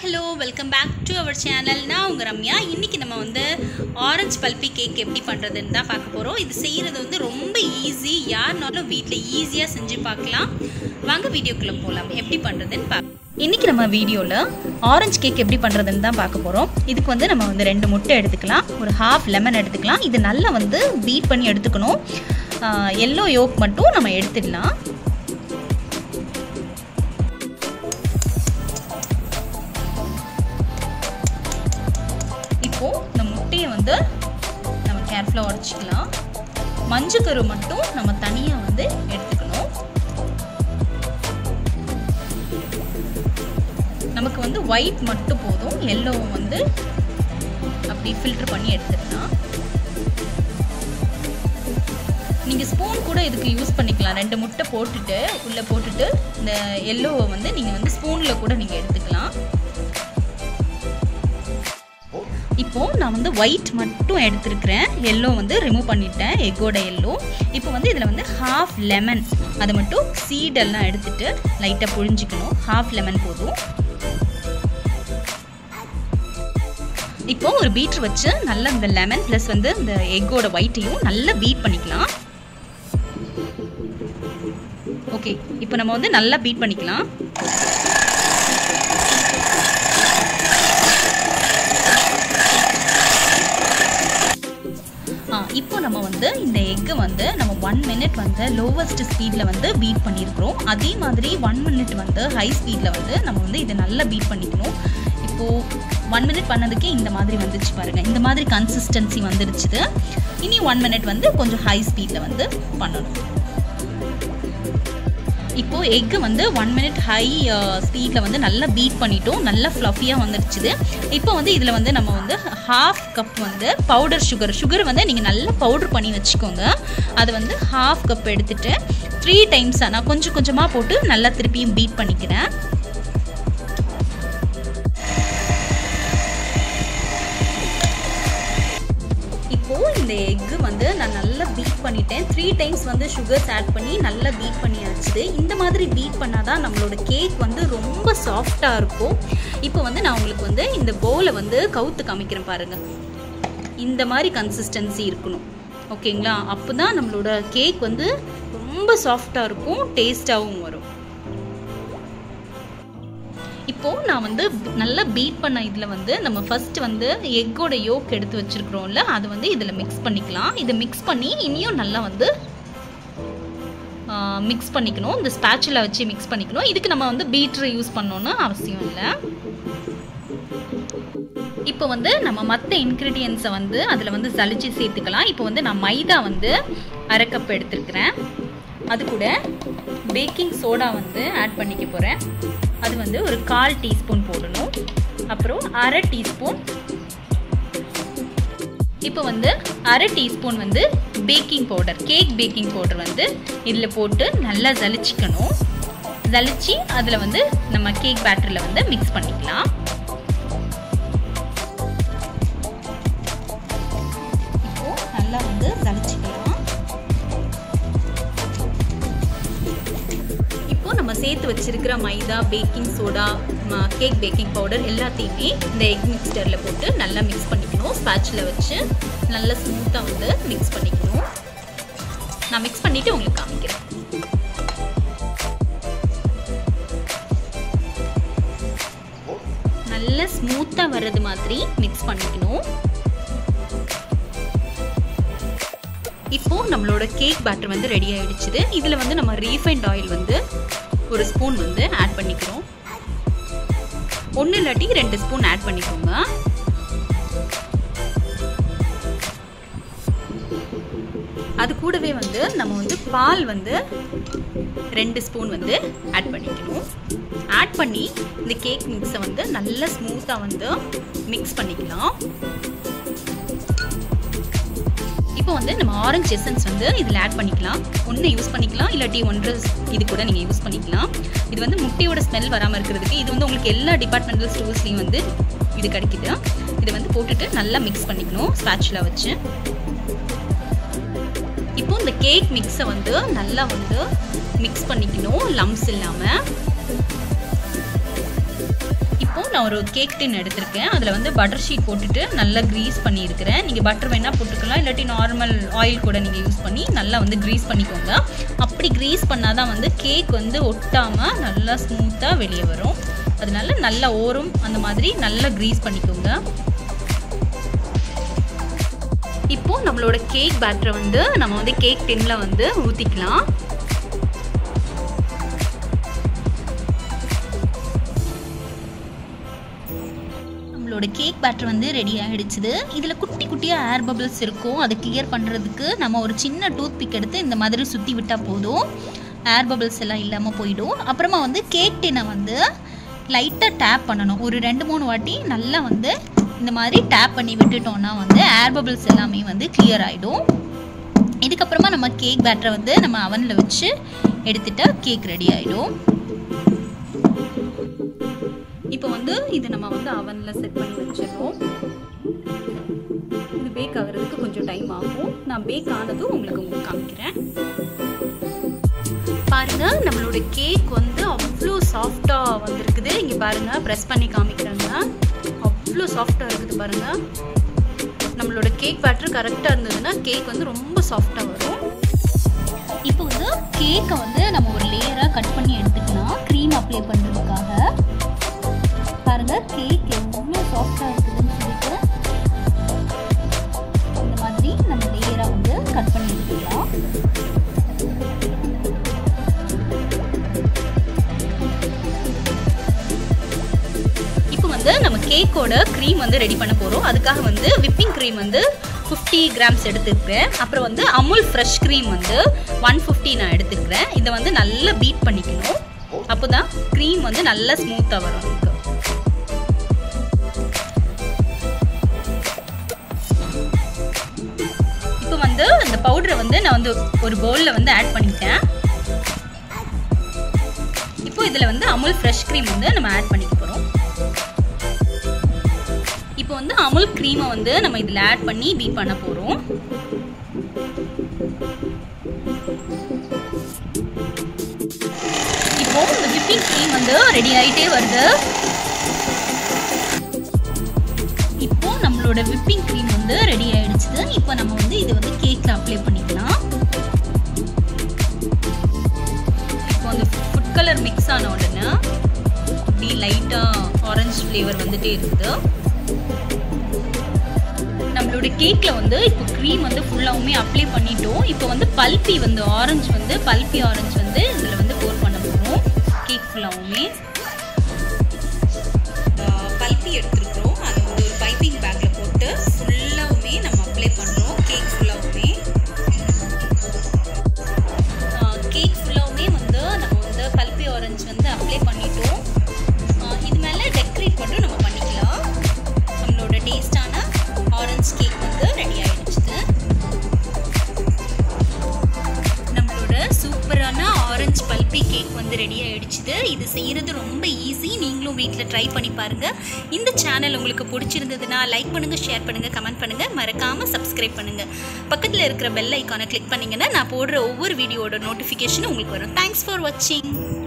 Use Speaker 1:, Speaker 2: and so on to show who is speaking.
Speaker 1: hello welcome back to our channel நான் உங்கள் ரம்யா இன்றைக்கி நம்ம வந்து ஆரஞ்சு பல்பி கேக் எப்படி பண்ணுறதுன்னு தான் பார்க்க போகிறோம் இது செய்கிறது வந்து ரொம்ப ஈஸி யாருனாலும் வீட்டில் ஈஸியாக செஞ்சு பார்க்கலாம் வாங்க வீடியோக்குள்ளே போகலாம் எப்படி பண்ணுறதுன்னு பார்க்க இன்றைக்கி நம்ம வீடியோவில் ஆரஞ்சு கேக் எப்படி பண்ணுறதுன்னு தான் பார்க்க போகிறோம் இதுக்கு வந்து நம்ம வந்து ரெண்டு முட்டை எடுத்துக்கலாம் ஒரு ஹாஃப் லெமன் எடுத்துக்கலாம் இது நல்லா வந்து பீட் பண்ணி எடுத்துக்கணும் எல்லோ யோக் மட்டும் நம்ம எடுத்துடலாம் இப்போது இந்த முட்டையை வந்து நம்ம கேர்ஃபுல்லாக உடச்சிக்கலாம் மஞ்சக்கரு மட்டும் நம்ம தனியாக வந்து எடுத்துக்கணும் நமக்கு வந்து ஒயிட் மட்டும் போதும் எல்லோவும் வந்து அப்படி ஃபில்டர் பண்ணி எடுத்துடலாம் நீங்கள் ஸ்பூன் கூட இதுக்கு யூஸ் பண்ணிக்கலாம் ரெண்டு முட்டை போட்டுட்டு உள்ளே போட்டுட்டு இந்த எல்லோவை வந்து நீங்கள் வந்து ஸ்பூனில் கூட நீங்கள் எடுத்துக்கலாம் இப்போது நான் வந்து ஒயிட் மட்டும் எடுத்துருக்கிறேன் எல்லோ வந்து ரிமூவ் பண்ணிட்டேன் எக்கோட எல்லோ இப்போ வந்து இதில் வந்து ஹாஃப் லெமன் அதை மட்டும் சீடெல்லாம் எடுத்துட்டு லைட்டாக புழிஞ்சிக்கணும் ஹாஃப் லெமன் போதும் இப்போ ஒரு பீட்ரு வச்சு நல்லா இந்த லெமன் ப்ளஸ் வந்து இந்த எக்கோட ஒயிட்டையும் நல்லா பீட் பண்ணிக்கலாம் ஓகே இப்போ நம்ம வந்து நல்லா பீட் பண்ணிக்கலாம் இப்போ நம்ம வந்து இந்த எக்கை வந்து நம்ம ஒன் மினிட் வந்து லோவஸ்ட் ஸ்பீடில் வந்து பீட் பண்ணியிருக்கிறோம் அதே மாதிரி ஒன் மினிட் வந்து ஹை ஸ்பீடில் வந்து நம்ம வந்து இதை நல்லா பீட் பண்ணிக்கணும் இப்போது ஒன் மினிட் பண்ணதுக்கே இந்த மாதிரி வந்துச்சு பாருங்கள் இந்த மாதிரி கன்சிஸ்டன்சி வந்துருச்சுது இனி ஒன் மினிட் வந்து கொஞ்சம் ஹை ஸ்பீடில் வந்து பண்ணணும் இப்போது எக்கு வந்து ஒன் மினிட் ஹை ஸ்பீடில் வந்து நல்லா பீட் பண்ணிட்டோம் நல்லா ஃப்ளஃபியாக வந்துடுச்சுது இப்போ வந்து இதில் வந்து நம்ம வந்து ஹாஃப் கப் வந்து பவுடர் சுகர் சுகர் வந்து நீங்கள் நல்லா பவுடர் பண்ணி வச்சுக்கோங்க அது வந்து ஹாஃப் கப் எடுத்துகிட்டு த்ரீ டைம்ஸாக நான் கொஞ்சம் கொஞ்சமாக போட்டு நல்லா திருப்பியும் பீட் பண்ணிக்கிறேன் இப்போது இந்த எக்கு வந்து நான் நல்லா பீட் பண்ணிட்டேன் த்ரீ டைம்ஸ் வந்து சுகர்ஸ் ஆட் பண்ணி நல்லா பீட் பண்ணியாச்சு இந்த மாதிரி பீட் பண்ணால் தான் நம்மளோட கேக் வந்து ரொம்ப சாஃப்டாக இருக்கும் இப்போ வந்து நான் உங்களுக்கு வந்து இந்த போலை வந்து கவுத்து காமிக்கிறேன் பாருங்கள் இந்த மாதிரி கன்சிஸ்டன்சி இருக்கணும் ஓகேங்களா அப்போ தான் நம்மளோட கேக் வந்து ரொம்ப சாஃப்டாக இருக்கும் டேஸ்ட்டாகவும் வரும் இப்போது நான் வந்து நல்லா பீட் பண்ண இதில் வந்து நம்ம ஃபஸ்ட் வந்து எக்கோட யோக் எடுத்து வச்சுருக்குறோம்ல அது வந்து இதில் மிக்ஸ் பண்ணிக்கலாம் இதை மிக்ஸ் பண்ணி இனியும் நல்லா வந்து மிக்ஸ் பண்ணிக்கணும் இந்த ஸ்பேச்சில் வச்சு மிக்ஸ் பண்ணிக்கணும் இதுக்கு நம்ம வந்து பீட்ரு யூஸ் பண்ணோன்னு அவசியம் இல்லை இப்போ வந்து நம்ம மற்ற இன்க்ரீடியன்ஸை வந்து அதில் வந்து சளிச்சு சேர்த்துக்கலாம் இப்போ வந்து நான் மைதா வந்து அரை கப் எடுத்துருக்கிறேன் அது கூட பேக்கிங் சோடா வந்து ஆட் பண்ணிக்க போகிறேன் அது வந்து ஒரு கால் டீஸ்பூன் போடணும் அப்புறம் அரை டீஸ்பூன் இப்போ வந்து அரை டீஸ்பூன் வந்து baking powder cake baking powder வந்து இதில் போட்டு நல்லா ஜலிச்சிக்கணும் ஜலிச்சு அதில் வந்து நம்ம கேக் பேட்டரில் வந்து மிக்ஸ் பண்ணிக்கலாம் இப்போ நல்லா வந்து ஜலிச்சிக்கலாம் இப்போ நம்ம சேர்த்து வச்சிருக்கிற maida baking soda cake baking powder எல்லாத்தையுமே இந்த எக் மிக்ஸ்டரில் போட்டு நல்லா மிக்ஸ் பண்ணிக்கணும் ஸ்பேச்சில் வச்சு நல்லா ஸ்மூத்தாக வந்து மிக்ஸ் பண்ணிக்கணும் நான் மிக்ஸ் பண்ணிவிட்டு உங்களுக்கு காமிக்கிறேன் நல்ல ஸ்மூத்தாக வர்றது மாதிரி மிக்ஸ் பண்ணிக்கணும் இப்போ நம்மளோட கேக் பேட்டர் வந்து ரெடி ஆயிடுச்சுது இதில் வந்து நம்ம ரீஃபைண்ட் ஆயில் வந்து ஒரு ஸ்பூன் வந்து ஆட் பண்ணிக்கிறோம் ஒன்று இல்லாட்டி ரெண்டு ஸ்பூன் ஆட் பண்ணிக்கோங்க அது கூடவே வந்து நம்ம வந்து பால் வந்து ரெண்டு ஸ்பூன் வந்து ஆட் பண்ணிக்கணும் ஆட் பண்ணி இந்த கேக் மிக்ஸை வந்து நல்லா ஸ்மூத்தாக வந்து மிக்ஸ் பண்ணிக்கலாம் இப்போ வந்து நம்ம ஆரஞ்சு எசன்ஸ் வந்து இதில் ஆட் பண்ணிக்கலாம் ஒன்று யூஸ் பண்ணிக்கலாம் இல்லாட்டி ஒன்று இது கூட நீங்கள் யூஸ் பண்ணிக்கலாம் இது வந்து முட்டையோட ஸ்மெல் வராமல் இருக்கிறதுக்கு இது வந்து உங்களுக்கு எல்லா டிபார்ட்மெண்டல் ஸ்டோர்ஸ்லேயும் வந்து இது கிடைக்குது இதை வந்து போட்டுட்டு நல்லா மிக்ஸ் பண்ணிக்கணும் ஸ்பேச்சில் வச்சு இப்போ இந்த கேக் மிக்ஸை வந்து நல்லா வந்து மிக்ஸ் பண்ணிக்கணும் லம்ஸ் இல்லாமல் இப்போ நான் ஒரு கேக் டின் எடுத்திருக்கேன் அதில் வந்து பட்டர் ஷீட் போட்டுட்டு நல்லா க்ரீஸ் பண்ணியிருக்கிறேன் நீங்கள் பட்டர் வேணால் போட்டுக்கலாம் இல்லாட்டி நார்மல் ஆயில் கூட நீங்கள் யூஸ் பண்ணி நல்லா வந்து க்ரீஸ் பண்ணிக்கோங்க அப்படி க்ரீஸ் பண்ணால் தான் வந்து கேக் வந்து ஒட்டாமல் நல்லா ஸ்மூத்தாக வெளியே வரும் அதனால நல்லா ஓரம் அந்த மாதிரி நல்லா க்ரீஸ் பண்ணிக்கோங்க இப்போ நம்மளோட கேக் பேட்டரை வந்து நம்ம வந்து கேக் டின்னில் வந்து ஊற்றிக்கலாம் நம்மளோட கேக் பேட்டர் வந்து ரெடி ஆகிடுச்சுது இதில் குட்டி குட்டியாக ஏர் பபிள்ஸ் இருக்கும் அதை கிளியர் பண்ணுறதுக்கு நம்ம ஒரு சின்ன டூத் பிக் எடுத்து இந்த மாதிரி சுற்றி விட்டால் போதும் ஏர் பபிள்ஸ் எல்லாம் இல்லாமல் போயிடும் அப்புறமா வந்து கேக் டின்னை வந்து லைட்டாக டேப் பண்ணணும் ஒரு ரெண்டு மூணு வாட்டி நல்லா வந்து இந்த மாதிரி டேப் பண்ணி விட்டுட்டோம்னா வந்து ஏர் பபிள்ஸ் எல்லாமே வந்து கிளியர் ஆகிடும் இதுக்கப்புறமா நம்ம கேக் பேட்டரை வந்து நம்ம அவனில் வச்சு எடுத்துட்டா கேக் ரெடி ஆகிடும் இப்போ வந்து இது நம்ம வந்து அவனில் செட் பண்ணி வச்சிடறோம் இது பேக் ஆகிறதுக்கு கொஞ்சம் டைம் ஆகும் நான் பேக் ஆனதும் உங்களுக்கு உங்களுக்கு காமிக்கிறேன் பாருங்க நம்மளோட கேக் வந்து அவ்வளோ சாஃப்டாக வந்திருக்குது இங்கே பாருங்க ப்ரெஸ் பண்ணி காமிக்கிறாங்க அவ்வளோ சாஃப்டாக இருக்குது பாருங்க நம்மளோட கேக் பேட்டர் கரெக்டாக இருந்ததுன்னா கேக் வந்து ரொம்ப சாஃப்டாக வரும் இப்போ வந்து கேக்கை வந்து நம்ம ஒரு லேயராக கட் பண்ணி எடுத்துக்கலாம் க்ரீம் அப்ளை பண்ணுறதுக்காக பாருங்க கேக் எவ்வளோ சாஃப்டாக இருக்குதுன்னு சொல்லிட்டு இந்த மாதிரி நம்ம லேயராக வந்து கட் பண்ணி எடுத்துக்கலாம் இப்போ வந்து நம்ம கேக்கோட க்ரீம் வந்து ரெடி பண்ண போகிறோம் அதுக்காக வந்து விப்பிங் க்ரீம் வந்து ஃபிஃப்டி கிராம்ஸ் எடுத்துருக்கேன் அப்புறம் வந்து அமுல் ஃப்ரெஷ் க்ரீம் வந்து ஒன் ஃபிஃப்டி நான் எடுத்துக்கிறேன் இதை வந்து நல்லா பீட் பண்ணிக்கணும் அப்போ தான் க்ரீம் வந்து நல்லா ஸ்மூத்தாக வரும் நமக்கு இப்போ வந்து இந்த பவுடரை வந்து நான் வந்து ஒரு பவுலில் வந்து ஆட் பண்ணிட்டேன் இப்போ இதில் வந்து அமுல் ஃப்ரெஷ் க்ரீம் வந்து நம்ம ஆட் பண்ணிக்க போகிறோம் இப்போ வந்து அமுல் க்ரீமை வந்து நம்ம இதில் ஆட் பண்ணி பீட் பண்ண போகிறோம் இப்போ இந்த விப்பிங் க்ரீம் வந்து ரெடி ஆகிட்டே வருது இப்போ நம்மளோட விப்பிங் க்ரீம் வந்து ரெடி ஆயிடுச்சு இப்போ நம்ம வந்து இது வந்து கேக்கில் அப்ளை பண்ணிக்கலாம் இப்போ வந்து ஃபுட் கலர் மிக்ஸ் ஆன உடனே அப்படி லைட்டாக ஆரஞ்சு ஃப்ளேவர் வந்துட்டே இருக்குது நம்மளோட கேக்கில் வந்து இப்போ க்ரீம் வந்து ஃபுல்லாகவுமே அப்ளை பண்ணிட்டோம் இப்போ வந்து பல்பி வந்து ஆரஞ்சு வந்து பல்பி ஆரஞ்சு வந்து இதில் வந்து போர் பண்ண போகிறோம் கேக் ஃபுல்லாகவுமே பல்பி எடுத்துருக்குறோம் அதை வந்து ஒரு பைப்பிங் பேக்கில் போட்டு ஃபுல்லாகவுமே நம்ம அப்ளை பண்ணுறோம் கேக் ஃபுல்லாகவுமே கேக் ஃபுல்லாகவுமே வந்து நம்ம வந்து பல்பி ஆரஞ்சு வந்து அப்ளை பண்ணிட்டோம் இது மேலே டெக்கரேட் மட்டும் நம்ம பண்ணிக்கலாம் நம்மளோட டேஸ்டான ஆரஞ்சு கேக் வந்து ரெடி ஆயிடுச்சு நம்மளோட சூப்பரான ஆரஞ்சு பல்பி கேக் வந்து ரெடி ஆயிடுச்சுது இது செய்கிறது ரொம்ப ஈஸி நீங்களும் வீட்டில் ட்ரை பண்ணி பாருங்கள் இந்த சேனல் உங்களுக்கு பிடிச்சிருந்ததுன்னா லைக் பண்ணுங்கள் ஷேர் பண்ணுங்கள் கமெண்ட் பண்ணுங்கள் மறக்காமல் சப்ஸ்கிரைப் பண்ணுங்கள் பக்கத்தில் இருக்கிற பெல் ஐக்கானை கிளிக் பண்ணிங்கன்னா நான் போடுற ஒவ்வொரு வீடியோட நோட்டிஃபிகேஷனும் உங்களுக்கு வரும் தேங்க்ஸ் ஃபார் வாட்சிங்